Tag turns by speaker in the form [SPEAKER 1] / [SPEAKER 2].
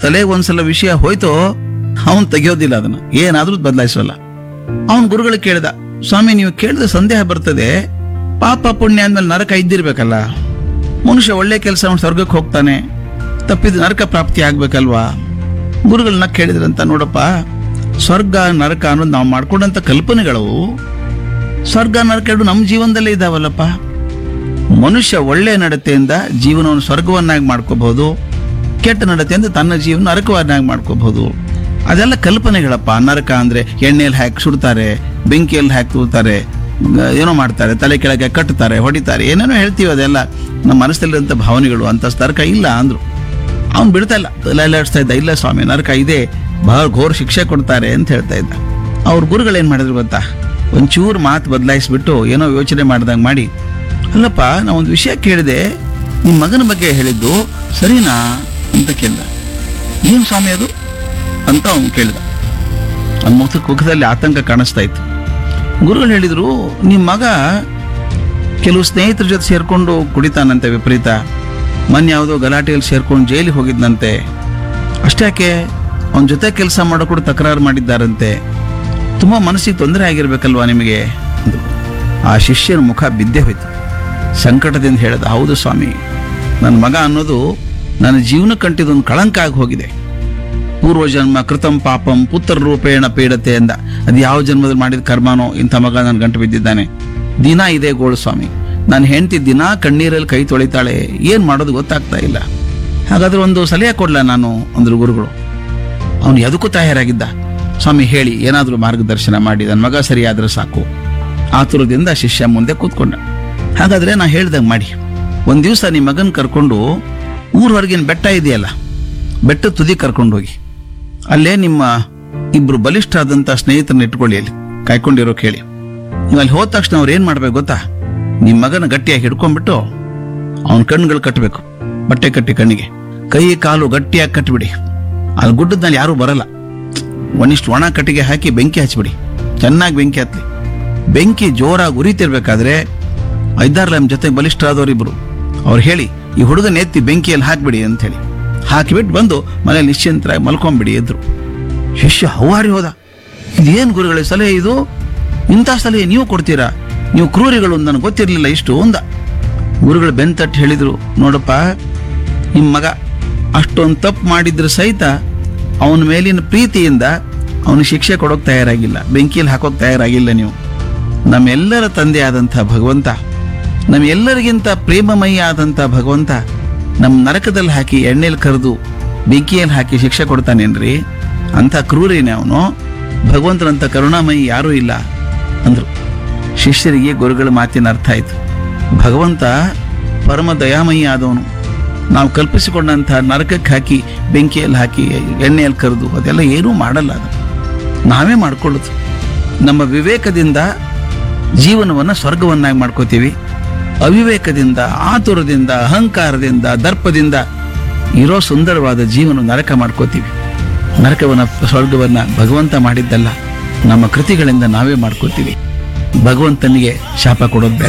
[SPEAKER 1] ತಲೆ ಒಂದ್ಸಲ ವಿಷಯ ಹೋಯ್ತೋ ಅವನ್ ತೆಗಿಯೋದಿಲ್ಲ ಅದನ್ನ ಏನಾದ್ರೂ ಬದಲಾಯಿಸೋಲ್ಲ ಅವನ್ ಗುರುಗಳಿಗೆ ಕೇಳಿದ ಸ್ವಾಮಿ ನೀವು ಕೇಳಿದ ಸಂದೇಹ ಬರ್ತದೆ ಪಾಪ ಪುಣ್ಯ ಅಂದ್ಮೇಲೆ ನರಕ ಇದ್ದಿರ್ಬೇಕಲ್ಲ ಮನುಷ್ಯ ಒಳ್ಳೆ ಕೆಲಸ ಮಾಡಿ ಸ್ವರ್ಗಕ್ಕೆ ಹೋಗ್ತಾನೆ ತಪ್ಪಿದ ನರಕ ಪ್ರಾಪ್ತಿ ಆಗ್ಬೇಕಲ್ವಾ ಗುರುಗಳನ್ನ ಕೇಳಿದ್ರಂತ ನೋಡಪ್ಪ ಸ್ವರ್ಗ ನರಕ ಅನ್ನೋದು ನಾವು ಮಾಡ್ಕೊಂಡಂತ ಕಲ್ಪನೆಗಳು ಸ್ವರ್ಗ ನರಕ ಎರಡು ನಮ್ಮ ಜೀವನದಲ್ಲೇ ಇದಾವಲ್ಲಪ್ಪ ಮನುಷ್ಯ ಒಳ್ಳೆ ನಡತೆಯಿಂದ ಜೀವನವನ್ನು ಸ್ವರ್ಗವನ್ನಾಗಿ ಮಾಡ್ಕೋಬಹುದು ಕೆಟ್ಟ ನಡತೆಯಿಂದ ತನ್ನ ಜೀವನ ನರಕವನ್ನಾಗಿ ಮಾಡ್ಕೋಬಹುದು ಅದೆಲ್ಲ ಕಲ್ಪನೆಗಳಪ್ಪ ನರಕ ಅಂದ್ರೆ ಎಣ್ಣೆಯಲ್ಲಿ ಹಾಕಿ ಸುಡ್ತಾರೆ ಬೆಂಕಿಯಲ್ಲಿ ಹಾಕಿ ತೂತಾರೆ ಗ- ಏನೋ ಮಾಡ್ತಾರೆ ತಲೆ ಕೆಳಗೆ ಕಟ್ಟುತ್ತಾರೆ ಹೊಡಿತಾರೆ ಏನೇನೋ ಹೇಳ್ತೀವಿ ಅದೆಲ್ಲ ನಮ್ಮ ಮನಸ್ಸಲ್ಲಿರುವಂಥ ಭಾವನೆಗಳು ಅಂತ ನರಕ ಇಲ್ಲ ಅಂದ್ರು ಅವ್ನು ಬಿಡ್ತಾ ಇಲ್ಲ ತಲೆ ಅಲ್ಲಾಡಿಸ್ತಾ ಇದ್ದ ಇಲ್ಲ ಸ್ವಾಮಿ ನರಕ ಇದೆ ಬಹಳ ಘೋರ ಶಿಕ್ಷೆ ಕೊಡ್ತಾರೆ ಅಂತ ಹೇಳ್ತಾ ಇದ್ದ ಅವ್ರ ಗುರುಗಳು ಏನ್ ಮಾಡಿದ್ರು ಗೊತ್ತಾ ಒಂಚೂರು ಮಾತು ಬದಲಾಯಿಸ್ಬಿಟ್ಟು ಏನೋ ಯೋಚನೆ ಮಾಡ್ದಂಗೆ ಮಾಡಿ ಅಲ್ಲಪ್ಪ ನಾ ಒಂದು ವಿಷಯ ಕೇಳಿದೆ ನಿಮ್ಮ ಮಗನ ಬಗ್ಗೆ ಹೇಳಿದ್ದು ಸರಿನಾ ಅಂತ ಕೇಳ್ದ ಏನ್ ಸ್ವಾಮಿ ಅದು ಅಂತ ಅವನು ಕೇಳಿದ ಅವನ ಮುಖ ಮುಖದಲ್ಲಿ ಆತಂಕ ಕಾಣಿಸ್ತಾ ಇತ್ತು ಗುರುಗಳು ಹೇಳಿದ್ರು ನಿಮ್ಮ ಮಗ ಕೆಲವು ಸ್ನೇಹಿತರ ಜೊತೆ ಸೇರ್ಕೊಂಡು ಕುಡಿತಾನಂತೆ ವಿಪರೀತ ಮೊನ್ನೆ ಯಾವುದೋ ಗಲಾಟೆಯಲ್ಲಿ ಸೇರ್ಕೊಂಡು ಜೈಲಿಗೆ ಹೋಗಿದ್ನಂತೆ ಅಷ್ಟ್ಯಾಕೆ ಅವನ ಜೊತೆ ಕೆಲಸ ಮಾಡೋ ಕೂಡ ತಕರಾರು ಮಾಡಿದ್ದಾರಂತೆ ತುಂಬಾ ಮನಸ್ಸಿಗೆ ತೊಂದರೆ ಆಗಿರ್ಬೇಕಲ್ವಾ ನಿಮಗೆ ಅಂದ್ರು. ಆ ಶಿಷ್ಯನ ಮುಖ ಬಿದ್ದೇ ಹೋಯ್ತು ಸಂಕಟದಿಂದ ಹೇಳ್ದ ಹೌದು ಸ್ವಾಮಿ ನನ್ನ ಮಗ ಅನ್ನೋದು ನನ್ನ ಜೀವನ ಕಂಟಿದೊಂದು ಕಳಂಕ ಆಗಿ ಹೋಗಿದೆ ಪೂರ್ವ ಜನ್ಮ ಕೃತಂ ಪಾಪಂ ಪುತ್ರ ರೂಪೇಣ ಪೀಡತೆ ಎಂದ ಅದು ಯಾವ ಜನ್ಮದಲ್ಲಿ ಮಾಡಿದ ಕರ್ಮನೋ ಇಂಥ ಮಗ ನನ್ನ ಗಂಟು ಬಿದ್ದಿದ್ದಾನೆ ದಿನ ಇದೆ ಗೋಳು ಸ್ವಾಮಿ ನಾನು ಹೆಂಡತಿ ದಿನ ಕಣ್ಣೀರಲ್ಲಿ ಕೈ ತೊಳಿತಾಳೆ ಏನ್ ಮಾಡೋದು ಗೊತ್ತಾಗ್ತಾ ಇಲ್ಲ ಹಾಗಾದ್ರೆ ಒಂದು ಸಲಹೆ ಕೊಡ್ಲಾ ನಾನು ಅಂದ್ರು ಗುರುಗಳು ಅವನು ಎದಕ್ಕೂ ತಯಾರಾಗಿದ್ದ ಸ್ವಾಮಿ ಹೇಳಿ ಏನಾದರೂ ಮಾರ್ಗದರ್ಶನ ಮಾಡಿ ನನ್ನ ಮಗ ಸರಿಯಾದ್ರೆ ಸಾಕು ಆತುರದಿಂದ ಶಿಷ್ಯ ಮುಂದೆ ಕೂತ್ಕೊಂಡ ಹಾಗಾದ್ರೆ ನಾ ಹೇಳ್ದಂಗೆ ಮಾಡಿ ಒಂದ್ ದಿವಸ ನಿಮ್ಮ ಮಗನ್ ಕರ್ಕೊಂಡು ಊರ್ ಹೊರಗಿನ ಬೆಟ್ಟ ಇದೆಯಲ್ಲ ಬೆಟ್ಟ ತುದಿ ಕರ್ಕೊಂಡು ಹೋಗಿ ಅಲ್ಲೇ ನಿಮ್ಮ ಇಬ್ರು ಬಲಿಷ್ಠರಾದಂತ ಸ್ನೇಹಿತರನ್ನ ಇಟ್ಕೊಳ್ಳಿ ಅಲ್ಲಿ ಕಾಯ್ಕೊಂಡಿರೋ ಕೇಳಿ ನೀವು ಅಲ್ಲಿ ಹೋದ ತಕ್ಷಣ ಅವ್ರು ಏನ್ ಮಾಡ್ಬೇಕು ಗೊತ್ತಾ ನಿಮ್ಮ ಮಗನ ಗಟ್ಟಿಯಾಗಿ ಹಿಡ್ಕೊಂಡ್ಬಿಟ್ಟು ಅವನ ಕಣ್ಣುಗಳು ಕಟ್ಟಬೇಕು ಬಟ್ಟೆ ಕಟ್ಟಿ ಕಣ್ಣಿಗೆ ಕೈ ಕಾಲು ಗಟ್ಟಿಯಾಗಿ ಕಟ್ಟಿಬಿಡಿ ಅಲ್ಲಿ ಗುಡ್ಡದ ಮೇಲೆ ಯಾರೂ ಬರಲ್ಲ ಒಂದಿಷ್ಟು ಒಣ ಕಟ್ಟಿಗೆ ಹಾಕಿ ಬೆಂಕಿ ಹಚ್ಬಿಡಿ ಚೆನ್ನಾಗಿ ಬೆಂಕಿ ಹತ್ಲಿ ಬೆಂಕಿ ಜೋರಾಗಿ ಉರಿತಿರ್ಬೇಕಾದ್ರೆ ಐದಾರು ನಮ್ಮ ಜೊತೆ ಬಲಿಷ್ಠರಾದವರಿಬ್ರು ಅವ್ರು ಹೇಳಿ ಈ ಹುಡುಗನ ಎತ್ತಿ ಬೆಂಕಿಯಲ್ಲಿ ಹಾಕ್ಬಿಡಿ ಅಂತ ಹೇಳಿ ಹಾಕಿಬಿಟ್ಟು ಬಂದು ಮನೇಲಿ ನಿಶ್ಚಿಂತರಾಗಿ ಮಲ್ಕೊಂಬಿಡಿ ಎದ್ರು ಶಿಷ್ಯ ಹೌಹಾರಿ ಹೋದ ಇದೇನು ಗುರುಗಳ ಸಲಹೆ ಇದು ಇಂಥ ಸಲಹೆ ನೀವು ಕೊಡ್ತೀರಾ ನೀವು ಕ್ರೂರಿಗಳು ಅಂತ ನನಗೆ ಗೊತ್ತಿರಲಿಲ್ಲ ಇಷ್ಟು ಒಂದ ಗುರುಗಳು ಬೆಂತಟ್ಟು ಹೇಳಿದ್ರು ನೋಡಪ್ಪ ನಿಮ್ಮ ಮಗ ಅಷ್ಟೊಂದು ತಪ್ಪು ಮಾಡಿದ್ರು ಸಹಿತ ಅವನ ಮೇಲಿನ ಪ್ರೀತಿಯಿಂದ ಅವನು ಶಿಕ್ಷೆ ಕೊಡೋಕೆ ತಯಾರಾಗಿಲ್ಲ ಬೆಂಕಿಯಲ್ಲಿ ಹಾಕೋಕೆ ತಯಾರಾಗಿಲ್ಲ ನೀವು ನಮ್ಮೆಲ್ಲರ ತಂದೆ ಆದಂಥ ಭಗವಂತ ನಮ್ಮೆಲ್ಲರಿಗಿಂತ ಪ್ರೇಮಮಯಿ ಆದಂಥ ಭಗವಂತ ನಮ್ಮ ನರಕದಲ್ಲಿ ಹಾಕಿ ಎಣ್ಣೆಲಿ ಕರೆದು ಬೆಂಕಿಯಲ್ಲಿ ಹಾಕಿ ಶಿಕ್ಷೆ ಕೊಡ್ತಾನೇನ್ರಿ ಅಂಥ ಕ್ರೂರಿನೇ ಅವನು ಭಗವಂತನಂತ ಕರುಣಾಮಯಿ ಯಾರೂ ಇಲ್ಲ ಅಂದ್ರು ಶಿಷ್ಯರಿಗೆ ಗುರುಗಳ ಮಾತಿನ ಅರ್ಥ ಆಯ್ತು ಭಗವಂತ ಪರಮ ದಯಾಮಯಿ ಆದವನು ನಾವು ಕಲ್ಪಿಸಿಕೊಂಡಂಥ ನರಕಕ್ಕೆ ಹಾಕಿ ಬೆಂಕಿಯಲ್ಲಿ ಹಾಕಿ ಎಣ್ಣೆಯಲ್ಲಿ ಕರೆದು ಅದೆಲ್ಲ ಏನೂ ಮಾಡಲ್ಲ ಅದು ನಾವೇ ಮಾಡ್ಕೊಳ್ಳೋದು ನಮ್ಮ ವಿವೇಕದಿಂದ ಜೀವನವನ್ನು ಸ್ವರ್ಗವನ್ನಾಗಿ ಮಾಡ್ಕೋತೀವಿ ಅವಿವೇಕದಿಂದ ಆತುರದಿಂದ ಅಹಂಕಾರದಿಂದ ದರ್ಪದಿಂದ ಇರೋ ಸುಂದರವಾದ ಜೀವನ ನರಕ ಮಾಡ್ಕೋತೀವಿ ನರಕವನ್ನ ಸ್ವರ್ಗವನ್ನ ಭಗವಂತ ಮಾಡಿದ್ದಲ್ಲ ನಮ್ಮ ಕೃತಿಗಳಿಂದ ನಾವೇ ಮಾಡ್ಕೋತೀವಿ ಭಗವಂತನಿಗೆ ಶಾಪ ಕೊಡೋದು ಬೇಡ